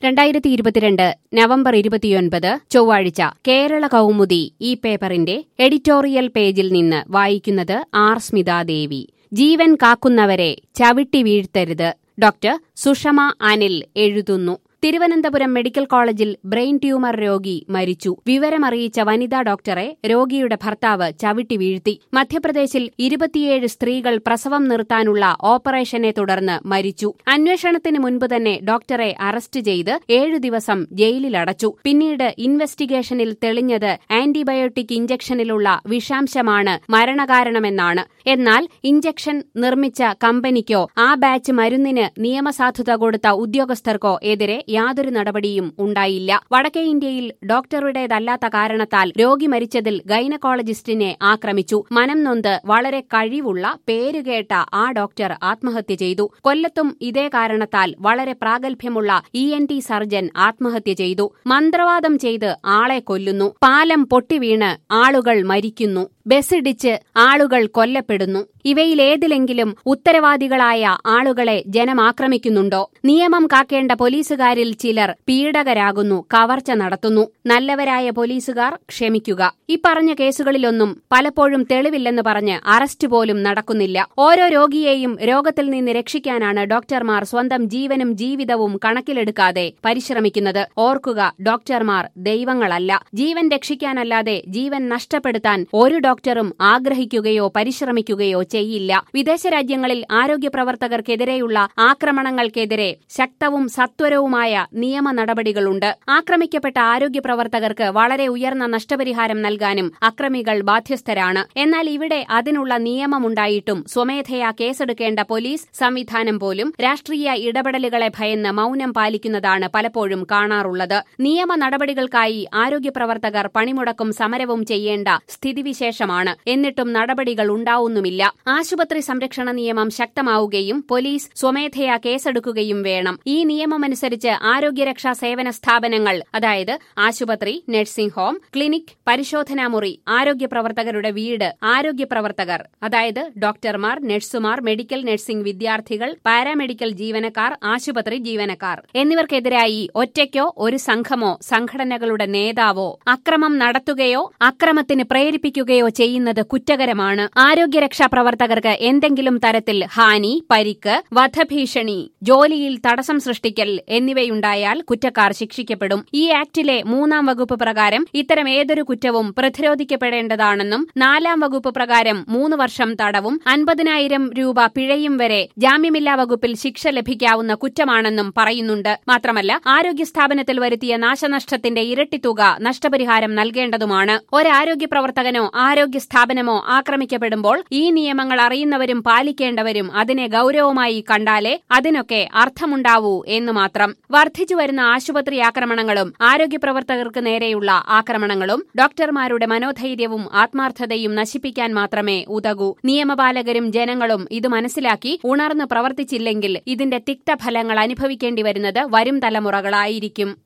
രണ്ടായിരത്തി ഇരുപത്തിരണ്ട് നവംബർ ഇരുപത്തിയൊൻപത് ചൊവ്വാഴ്ച കേരള കൗമുദി ഈ പേപ്പറിന്റെ എഡിറ്റോറിയൽ പേജിൽ നിന്ന് വായിക്കുന്നത് ആർ സ്മിതാദേവി ജീവൻ കാക്കുന്നവരെ ചവിട്ടി വീഴ്ത്തരുത് ഡോക്ടർ സുഷമ അനിൽ എഴുതുന്നു തിരുവനന്തപുരം മെഡിക്കൽ കോളേജിൽ ബ്രെയിൻ ട്യൂമർ രോഗി മരിച്ചു വിവരമറിയിച്ച വനിതാ ഡോക്ടറെ രോഗിയുടെ ഭർത്താവ് ചവിട്ടി വീഴ്ത്തി മധ്യപ്രദേശിൽ ഇരുപത്തിയേഴ് സ്ത്രീകൾ പ്രസവം നിർത്താനുള്ള ഓപ്പറേഷനെ തുടർന്ന് മരിച്ചു അന്വേഷണത്തിന് മുൻപ് തന്നെ ഡോക്ടറെ അറസ്റ്റ് ചെയ്ത് ഏഴു ദിവസം ജയിലിലടച്ചു പിന്നീട് ഇൻവെസ്റ്റിഗേഷനിൽ തെളിഞ്ഞത് ആന്റിബയോട്ടിക് ഇഞ്ചക്ഷനിലുള്ള വിഷാംശമാണ് മരണകാരണമെന്നാണ് എന്നാൽ ഇഞ്ചക്ഷൻ നിർമ്മിച്ച കമ്പനിക്കോ ആ ബാച്ച് മരുന്നിന് നിയമസാധുത കൊടുത്ത ഉദ്യോഗസ്ഥർക്കോ എതിരെ യാതൊരു നടപടിയും ഉണ്ടായില്ല വടക്കേ ഇന്ത്യയിൽ ഡോക്ടറുടേതല്ലാത്ത കാരണത്താൽ രോഗി മരിച്ചതിൽ ഗൈനക്കോളജിസ്റ്റിനെ ആക്രമിച്ചു മനം നൊന്ത് വളരെ കഴിവുള്ള പേരുകേട്ട ആ ഡോക്ടർ ആത്മഹത്യ ചെയ്തു കൊല്ലത്തും ഇതേ കാരണത്താൽ വളരെ പ്രാഗൽഭ്യമുള്ള ഇ എൻ ടി സർജൻ ആത്മഹത്യ ചെയ്തു മന്ത്രവാദം ചെയ്ത് ആളെ കൊല്ലുന്നു പാലം പൊട്ടിവീണ് ആളുകൾ മരിക്കുന്നു ബസ്സിടിച്ച് ആളുകൾ കൊല്ലപ്പെടുന്നു ഇവയിലേതിലെങ്കിലും ഉത്തരവാദികളായ ആളുകളെ ജനം ആക്രമിക്കുന്നുണ്ടോ നിയമം കാക്കേണ്ട പോലീസുകാരിൽ ചിലർ പീഡകരാകുന്നു കവർച്ച നടത്തുന്നു നല്ലവരായ പോലീസുകാർ ക്ഷമിക്കുക ഇപ്പറഞ്ഞ കേസുകളിലൊന്നും പലപ്പോഴും തെളിവില്ലെന്ന് പറഞ്ഞ് അറസ്റ്റ് പോലും നടക്കുന്നില്ല ഓരോ രോഗിയെയും രോഗത്തിൽ നിന്ന് രക്ഷിക്കാനാണ് ഡോക്ടർമാർ സ്വന്തം ജീവനും ജീവിതവും കണക്കിലെടുക്കാതെ പരിശ്രമിക്കുന്നത് ഓർക്കുക ഡോക്ടർമാർ ദൈവങ്ങളല്ല ജീവൻ രക്ഷിക്കാനല്ലാതെ ജീവൻ നഷ്ടപ്പെടുത്താൻ ഒരു ഡോക്ടറും ആഗ്രഹിക്കുകയോ പരിശ്രമിക്കുകയോ ചെയ്യില്ല വിദേശ രാജ്യങ്ങളിൽ ആരോഗ്യ പ്രവർത്തകർക്കെതിരെയുള്ള ആക്രമണങ്ങൾക്കെതിരെ ശക്തവും സത്വരവുമായ നിയമ നടപടികളുണ്ട് ആക്രമിക്കപ്പെട്ട ആരോഗ്യ പ്രവർത്തകർക്ക് വളരെ ഉയർന്ന നഷ്ടപരിഹാരം നൽകാനും അക്രമികൾ ബാധ്യസ്ഥരാണ് എന്നാൽ ഇവിടെ അതിനുള്ള നിയമമുണ്ടായിട്ടും സ്വമേധയാ കേസെടുക്കേണ്ട പോലീസ് സംവിധാനം പോലും രാഷ്ട്രീയ ഇടപെടലുകളെ ഭയന്ന് മൌനം പാലിക്കുന്നതാണ് പലപ്പോഴും കാണാറുള്ളത് നിയമ നടപടികൾക്കായി ആരോഗ്യ പ്രവർത്തകർ പണിമുടക്കും സമരവും ചെയ്യേണ്ട സ്ഥിതിവിശേഷമാണ് എന്നിട്ടും നടപടികൾ ഉണ്ടാവുന്നുമില്ല ആശുപത്രി സംരക്ഷണ നിയമം ശക്തമാവുകയും പോലീസ് സ്വമേധയാ കേസെടുക്കുകയും വേണം ഈ നിയമമനുസരിച്ച് ആരോഗ്യരക്ഷാ സേവന സ്ഥാപനങ്ങൾ അതായത് ആശുപത്രി നഴ്സിംഗ് ഹോം ക്ലിനിക് പരിശോധനാ മുറി ആരോഗ്യ പ്രവർത്തകരുടെ വീട് ആരോഗ്യ പ്രവർത്തകർ അതായത് ഡോക്ടർമാർ നഴ്സുമാർ മെഡിക്കൽ നഴ്സിംഗ് വിദ്യാർത്ഥികൾ പാരാമെഡിക്കൽ ജീവനക്കാർ ആശുപത്രി ജീവനക്കാർ എന്നിവർക്കെതിരായി ഒറ്റയ്ക്കോ ഒരു സംഘമോ സംഘടനകളുടെ നേതാവോ അക്രമം നടത്തുകയോ അക്രമത്തിന് പ്രേരിപ്പിക്കുകയോ ചെയ്യുന്നത് കുറ്റകരമാണ് ആരോഗ്യരക്ഷാ പ്രവർത്തകർക്ക് എന്തെങ്കിലും തരത്തിൽ ഹാനി പരിക്ക് വധഭീഷണി ജോലിയിൽ തടസ്സം സൃഷ്ടിക്കൽ എന്നിവയുണ്ടായാൽ കുറ്റക്കാർ ശിക്ഷിക്കപ്പെടും ഈ ആക്ടിലെ മൂന്നാം വകുപ്പ് പ്രകാരം ഇത്തരം ഏതൊരു കുറ്റവും പ്രതിരോധിക്കപ്പെടേണ്ടതാണെന്നും നാലാം വകുപ്പ് പ്രകാരം മൂന്ന് വർഷം തടവും അൻപതിനായിരം രൂപ പിഴയും വരെ ജാമ്യമില്ലാ വകുപ്പിൽ ശിക്ഷ ലഭിക്കാവുന്ന കുറ്റമാണെന്നും പറയുന്നുണ്ട് മാത്രമല്ല ആരോഗ്യ സ്ഥാപനത്തിൽ വരുത്തിയ നാശനഷ്ടത്തിന്റെ ഇരട്ടി തുക നഷ്ടപരിഹാരം നൽകേണ്ടതുമാണ് ഒരാരോഗ്യ പ്രവർത്തകനോ ആരോഗ്യ സ്ഥാപനമോ ആക്രമിക്കപ്പെടുമ്പോൾ ഈ നിയമങ്ങൾ അറിയുന്നവരും പാലിക്കേണ്ടവരും അതിനെ ഗൌരവമായി കണ്ടാലേ അതിനൊക്കെ അർത്ഥമുണ്ടാവൂ എന്ന് മാത്രം വർദ്ധിച്ചു വരുന്ന ആശുപത്രി ആക്രമണങ്ങളും ആരോഗ്യ പ്രവർത്തകർക്ക് നേരെയുള്ള ആക്രമണങ്ങളും ഡോക്ടർമാരുടെ മനോധൈര്യവും ആത്മാർത്ഥതയും നശിപ്പിക്കാൻ മാത്രമേ ഉതകൂ നിയമപാലകരും ജനങ്ങളും ഇത് മനസ്സിലാക്കി ഉണർന്ന് പ്രവർത്തിച്ചില്ലെങ്കിൽ ഇതിന്റെ തിക്തഫലങ്ങൾ അനുഭവിക്കേണ്ടി വരുന്നത് വരും തലമുറകളായിരിക്കും